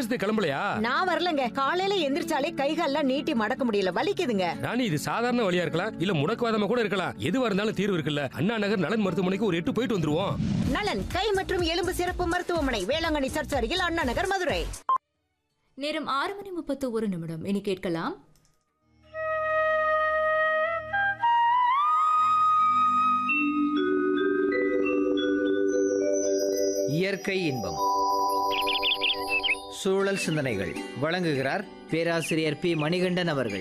ஆபீஸ்க்கு கிளம்பலையா நான் வரலங்க காலையில எந்திரிச்சாலே கைகால்லாம் நீட்டி மடக்க முடியல வலிக்குதுங்க ராணி இது சாதாரண வழியா இருக்கலாம் இல்ல முடக்குவாதமா கூட இருக்கலாம் எதுவா இருந்தாலும் தீர்வு இருக்குல்ல அண்ணா நகர் நலன் மருத்துவமனைக்கு ஒரு எட்டு போயிட்டு வந்துருவோம் நலன் கை மற்றும் எலும்பு சிறப்பு மருத்துவமனை வேளாங்கண்ணி சர்ச் அருகில் அண்ணா நகர் மதுரை நேரம் ஆறு மணி முப்பத்து ஒரு நிமிடம் இனி கேட்கலாம் இயற்கை இன்பம் சூழல் சிந்தனைகள் வழங்குகிறார் பேராசிரியர் பி மணிகண்டன் அவர்கள்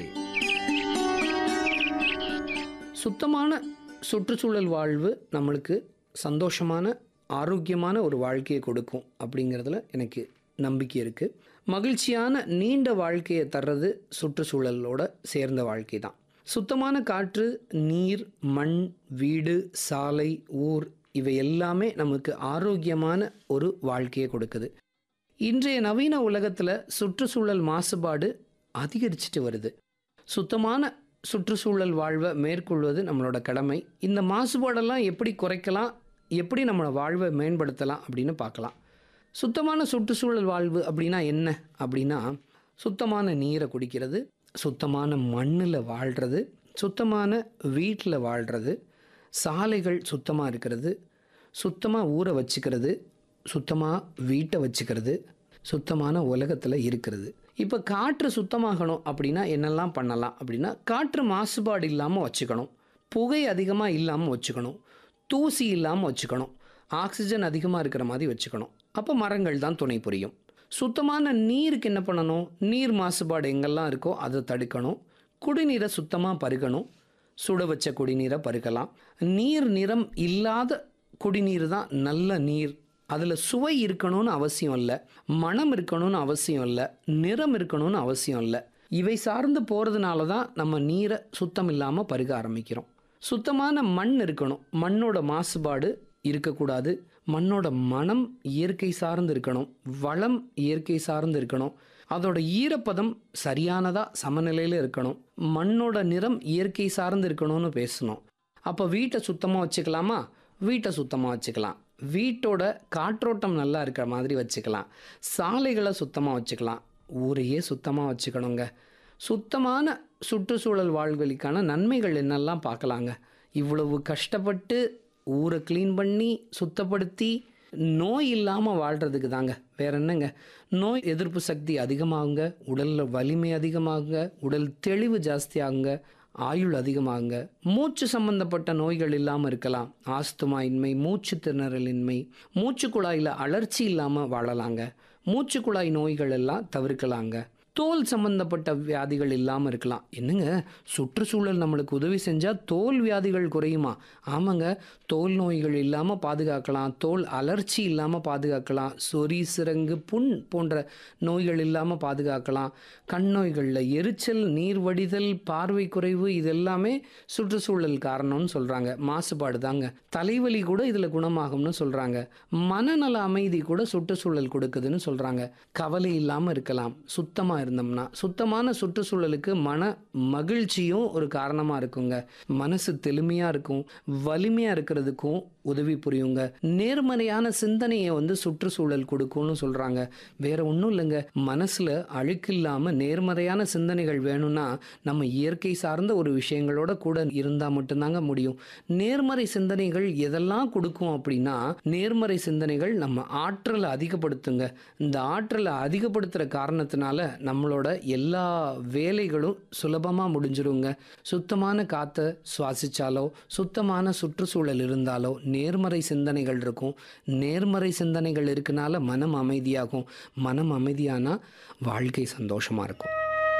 சுத்தமான சுற்றுச்சூழல் வாழ்வு நம்மளுக்கு சந்தோஷமான ஆரோக்கியமான ஒரு வாழ்க்கையை கொடுக்கும் அப்படிங்கிறதுல எனக்கு நம்பிக்கை இருக்குது மகிழ்ச்சியான நீண்ட வாழ்க்கையை தர்றது சுற்றுச்சூழலோட சேர்ந்த வாழ்க்கை தான் சுத்தமான காற்று நீர் மண் வீடு சாலை ஊர் இவை எல்லாமே நமக்கு ஆரோக்கியமான ஒரு வாழ்க்கையை கொடுக்குது இன்றைய நவீன உலகத்தில் சுற்றுச்சூழல் மாசுபாடு அதிகரிச்சிட்டு வருது சுத்தமான சுற்றுச்சூழல் வாழ்வை மேற்கொள்வது நம்மளோட கடமை இந்த மாசுபாடெல்லாம் எப்படி குறைக்கலாம் எப்படி நம்மளோட வாழ்வை மேம்படுத்தலாம் அப்படின்னு பார்க்கலாம் சுத்தமான சுற்றுச்சூழல் வாழ்வு அப்படின்னா என்ன அப்படின்னா சுத்தமான நீரை குடிக்கிறது சுத்தமான மண்ணில் வாழ்கிறது சுத்தமான வீட்டில் வாழ்கிறது சாலைகள் சுத்தமாக இருக்கிறது சுத்தமாக ஊரை வச்சுக்கிறது சுத்தமாக வீட்டை வச்சுக்கிறது சுத்தமான உலகத்தில் இருக்கிறது இப்போ காற்று சுத்தமாகணும் அப்படின்னா என்னெல்லாம் பண்ணலாம் அப்படின்னா காற்று மாசுபாடு இல்லாமல் வச்சுக்கணும் புகை அதிகமாக இல்லாமல் வச்சுக்கணும் தூசி இல்லாமல் வச்சுக்கணும் ஆக்சிஜன் அதிகமாக இருக்கிற மாதிரி வச்சுக்கணும் அப்போ மரங்கள் தான் துணை புரியும் சுத்தமான நீருக்கு என்ன பண்ணணும் நீர் மாசுபாடு எங்கெல்லாம் இருக்கோ அதை தடுக்கணும் குடிநீரை சுத்தமாக பருகணும் சுட வச்ச குடிநீரை பருகலாம் நீர் நிறம் இல்லாத குடிநீர் தான் நல்ல நீர் அதில் சுவை இருக்கணும்னு அவசியம் இல்லை மனம் இருக்கணும்னு அவசியம் இல்லை நிறம் இருக்கணும்னு அவசியம் இல்லை இவை சார்ந்து போகிறதுனால தான் நம்ம நீரை சுத்தம் இல்லாமல் பருக ஆரம்பிக்கிறோம் சுத்தமான மண் இருக்கணும் மண்ணோட மாசுபாடு இருக்கக்கூடாது மண்ணோட மனம் இயற்கை சார்ந்து இருக்கணும் வளம் இயற்கை சார்ந்து இருக்கணும் அதோட ஈரப்பதம் சரியானதாக சமநிலையில் இருக்கணும் மண்ணோட நிறம் இயற்கை சார்ந்து இருக்கணும்னு பேசணும் அப்போ வீட்டை சுத்தமாக வச்சுக்கலாமா வீட்டை சுத்தமாக வச்சுக்கலாம் வீட்டோட காற்றோட்டம் நல்லா இருக்கிற மாதிரி வச்சுக்கலாம் சாலைகளை சுத்தமாக வச்சுக்கலாம் ஊரையே சுத்தமாக வச்சுக்கணுங்க சுத்தமான சுற்றுச்சூழல் வாழ்வழிக்கான நன்மைகள் என்னெல்லாம் பார்க்கலாங்க இவ்வளவு கஷ்டப்பட்டு ஊரை க்ளீன் பண்ணி சுத்தப்படுத்தி நோய் இல்லாமல் வாழ்கிறதுக்கு தாங்க வேற என்னங்க நோய் எதிர்ப்பு சக்தி அதிகமாகுங்க உடலில் வலிமை அதிகமாகுங்க உடல் தெளிவு ஜாஸ்தியாகுங்க ஆயுள் அதிகமாகுங்க மூச்சு சம்பந்தப்பட்ட நோய்கள் இல்லாமல் இருக்கலாம் ஆஸ்துமா இன்மை மூச்சு திணறலின்மை மூச்சு குழாயில் அலர்ச்சி இல்லாமல் வாழலாங்க மூச்சு குழாய் நோய்கள் எல்லாம் தவிர்க்கலாங்க தோல் சம்பந்தப்பட்ட வியாதிகள் இல்லாமல் இருக்கலாம் என்னங்க சுற்றுச்சூழல் நம்மளுக்கு உதவி செஞ்சால் தோல் வியாதிகள் குறையுமா ஆமாங்க தோல் நோய்கள் இல்லாமல் பாதுகாக்கலாம் தோல் அலர்ச்சி இல்லாமல் பாதுகாக்கலாம் சொறி சிரங்கு புண் போன்ற நோய்கள் இல்லாமல் பாதுகாக்கலாம் கண் நோய்களில் எரிச்சல் நீர் வடிதல் பார்வை குறைவு இதெல்லாமே சுற்றுச்சூழல் காரணம்னு சொல்கிறாங்க மாசுபாடு தாங்க தலைவலி கூட இதில் குணமாகும்னு சொல்கிறாங்க மனநல அமைதி கூட சுற்றுச்சூழல் கொடுக்குதுன்னு சொல்கிறாங்க கவலை இல்லாமல் இருக்கலாம் சுத்தமாக இருந்தோம்னா சுத்தமான சுற்றுச்சூழலுக்கு மன மகிழ்ச்சியும் ஒரு காரணமாக இருக்குங்க மனசு தெளிமையாக இருக்கும் வலிமையாக இருக்கிறதுக்கும் உதவி புரியுங்க நேர்மறையான சிந்தனையை வந்து சுற்றுச்சூழல் கொடுக்கும்னு சொல்கிறாங்க வேற ஒன்றும் இல்லைங்க மனசில் அழுக்கு இல்லாமல் நேர்மறையான சிந்தனைகள் வேணும்னா நம்ம இயற்கை சார்ந்த ஒரு விஷயங்களோட கூட இருந்தால் மட்டும்தாங்க முடியும் நேர்மறை சிந்தனைகள் எதெல்லாம் கொடுக்கும் அப்படின்னா நேர்மறை சிந்தனைகள் நம்ம ஆற்றலை அதிகப்படுத்துங்க இந்த ஆற்றலை அதிகப்படுத்துகிற காரணத்தினால நம்மளோட எல்லா வேலைகளும் சுலபமாக முடிஞ்சிருங்க சுத்தமான காற்றை சுவாசிச்சாலோ சுத்தமான சுற்றுச்சூழல் இருந்தாலோ நேர்மறை சிந்தனைகள் இருக்கும் நேர்மறை சிந்தனைகள் இருக்கனால மனம் அமைதியாகும் மனம் அமைதியானா வாழ்க்கை சந்தோஷமாக இருக்கும்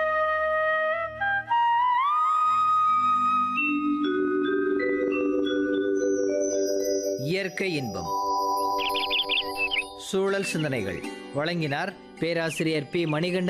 இயற்கை இன்பம் சூழல் சிந்தனைகள் வழங்கினார் பேராசிரியர் பி மணிகண்டன்